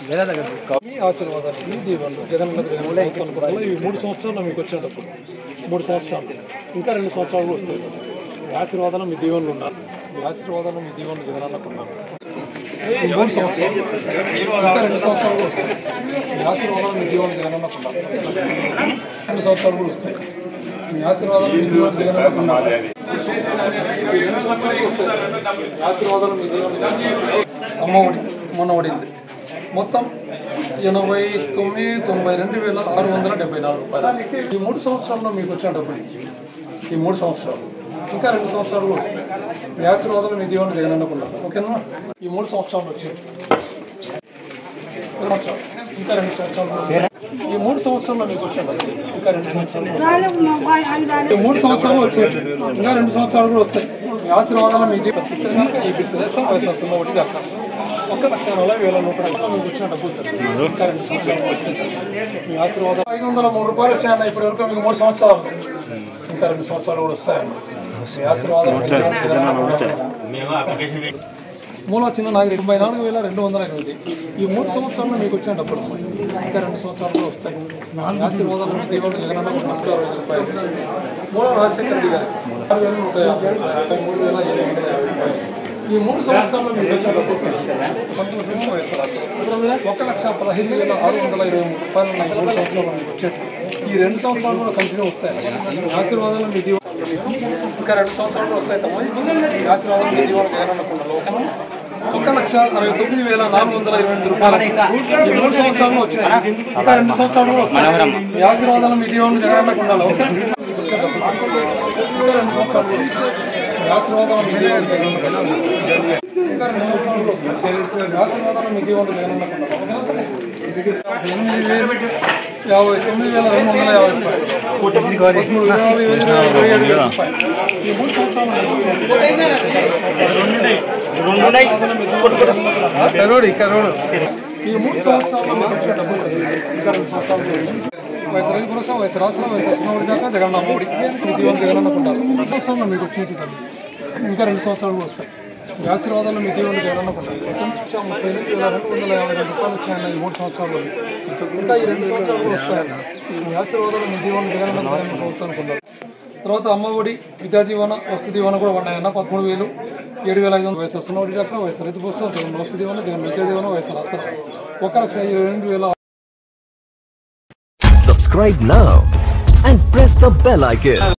మీ ఆశీర్వాదాలు మీ దీవెనలు జగన్ అనుకున్న ఈ మూడు సంవత్సరాలు మీకు వచ్చేటప్పుడు మూడు సంవత్సరాలు ఇంకా రెండు సంవత్సరాలు కూడా వస్తాయి మీ ఆశీర్వాదాలు మీ దీవెనలు ఉన్నారు మీ ఆశీర్వాదాలు మీ దీవెనలు జగన్ అనుకున్నారు ఈ మూడు సంవత్సరాలు ఇంకా రెండు సంవత్సరాలు కూడా వస్తాయి మీ ఆశీర్వాదాలు మీ దీవెనలు జగన్ అనుకున్నారు రెండు సంవత్సరాలు కూడా వస్తాయి మీ ఆశీర్వాదాలు మీ దీవెనలు జగన్ అనుకున్నారు ఈ రెండు సంవత్సరాలు కూడా వస్తాయి మీ ఆశీర్వాదాలు మీ దీవెనలు జగన్ అనుకున్నారు. అమ్మ ఒడి మొన్న ఒడింది మొత్తం ఎనభై తొమ్మిది తొంభై రెండు వేల ఆరు వందల డెబ్బై నాలుగు రూపాయలు ఈ మూడు సంవత్సరాల్లో మీకు వచ్చిన డబ్బులు ఈ మూడు సంవత్సరాలు ఇంకా రెండు సంవత్సరాలు కూడా వస్తాయి మీ ఆశీర్వాదాలు మీ దీవెన జగన్ అనుకున్నారు ఓకేనా ఈ మూడు సంవత్సరాలు వచ్చాయి సంవత్సరాలు. ఇంకా రెండు సంవత్సరాలు కూడా వస్తాయి. ఈ మూడు సంవత్సరాల్లో మీకు వచ్చిన డబ్బులు ఇంకా రెండు సంవత్సరాలు కూడా వస్తాయి. ఈ మూడు సంవత్సరాలు వచ్చాయి ఇంకా రెండు సంవత్సరాలు కూడా వస్తాయి మీ ఆశీర్వాదాలు మీ జీవితం ఖచ్చితంగా ఈ బిజినెస్ వేస్తాం వయసు సున్నా ఒకటి దాకా ఒక్క లక్ష నలభై వేల నూట రూపాయలు మీకు వచ్చిన డబ్బులు ఇంకా రెండు సంవత్సరాలు వస్తాయి మీ ఆశీర్వాదం ఐదు వందల మూడు రూపాయలు వచ్చాయన్న ఇప్పటి వరకు మీకు మూడు సంవత్సరాలు ఇంకా రెండు సంవత్సరాలు కూడా వస్తాయన్న మీ ఆశీర్వాదం మూల చిన్న నాకు తొంభై నాలుగు వేల రెండు వందల ఎనిమిది ఈ మూడు సంవత్సరాల్లో మీకు వచ్చిన డబ్బులు ఇంకా రెండు సంవత్సరాలు కూడా వస్తాయి మీ ఆశీర్వాదాలు దేవుడు జగనన్న నూట అరవై ఐదు రూపాయలు మూల రాజశేఖర రెడ్డి గారి ఆరు వేల నూట యాభై ముప్పై మూడు వేల ఏడు వందల యాభై రూపాయలు ఈ మూడు సంవత్సరాల్లో మీకు వచ్చిన డబ్బులు పంతొమ్మిది నుంచి వయసు రాష్ట్రం ఒక లక్ష పదహైదు వేల ఆరు వందల ఇరవై మూడు రూపాయలు ఈ మూడు సంవత్సరాలు మీకు వచ్చేది ఈ రెండు సంవత్సరాలు కూడా కంటిన్యూ వస్తాయి మీ ఆశీర్వాదాలు మీ దీవెన ఇంకా రెండు సంవత్సరాలు కూడా వస్తాయి తమ్ముడు మీ ఆశీర్వాదం మీ దీవెన జగనన్నకుండా ఓకేనా ఒక లక్ష అరవై తొమ్మిది వేల నాలుగు వందల ఇరవై ఎనిమిది రూపాయలు ఈ మూడు సంవత్సరాలు వచ్చినాయి ఇంకా రెండు సంవత్సరాలు కూడా వస్తాయి మీ ఆశీర్వాదాలు మీ దీవెన జగనన్నకుండా ఓకే ఇంకా రెండు సంవత్సరాలు కూడా వస్తాయి. మీ ఆశీర్వాదాలు మీ దీవెన జగనన్నకుండా ఇంకా రెండు సంవత్సరాలు కూడా వస్తాయి మీ ఆశీర్వాదాలు మీ దీవెన జగనన్నకుండా ఓకేనా ఎనిమిది వేలు యాభై తొమ్మిది వేల రెండు వందల యాభై రూపాయలు పదమూడు యాభై వేల ఇరవై ఏడు వేల రూపాయలు ఈ మూడు సంవత్సరాలు కరోడు కరోడు ఈ మూడు సంవత్సరాలు మీకు వచ్చిన డబ్బులు ఇంకా రెండు సంవత్సరాలు వయసు రైతు భరోసా వయసు రాష్ట్రం వయసు అసినోడి దాకా జగన్ అమ్మఒడి మీ దీవెన జగన్ అనుకుంటారు ఈ సంవత్సరంలో మీకు వచ్చేది తల్లి ఇంకా రెండు సంవత్సరాలు కూడా వస్తాయి మీ ఆశీర్వాదాలు మీ దీవెన జగన్ అనుకుంటారు కొంచెం ముప్పై ఎనిమిది వేల రెండు వందల యాభై రెండు రూపాయలు వచ్చాయన్న ఈ మూడు సంవత్సరాలు ఇంకా ఈ రెండు సంవత్సరాలు కూడా వస్తాయన్న మీ ఆశీర్వాదాలు మీ దీవెన జగన్ అనుకుంటారు ప్రభుత్వం అనుకుంటారు తర్వాత అమ్మఒడి విద్యా దీవెన వస్తు దీవెన కూడా ఉన్నాయన్న పదమూడు వేలు ఏడు వేల ఐదు వందల వయసు వస్తున్నవాడి దాకా వయసు రైతు కోసం జగన్ వస్తు దీవెన జగన్ విద్యా దీవెన వయసు రాస్తారు ఒక లక్ష ఇరవై రెండు వేల Subscribe now and press the bell icon.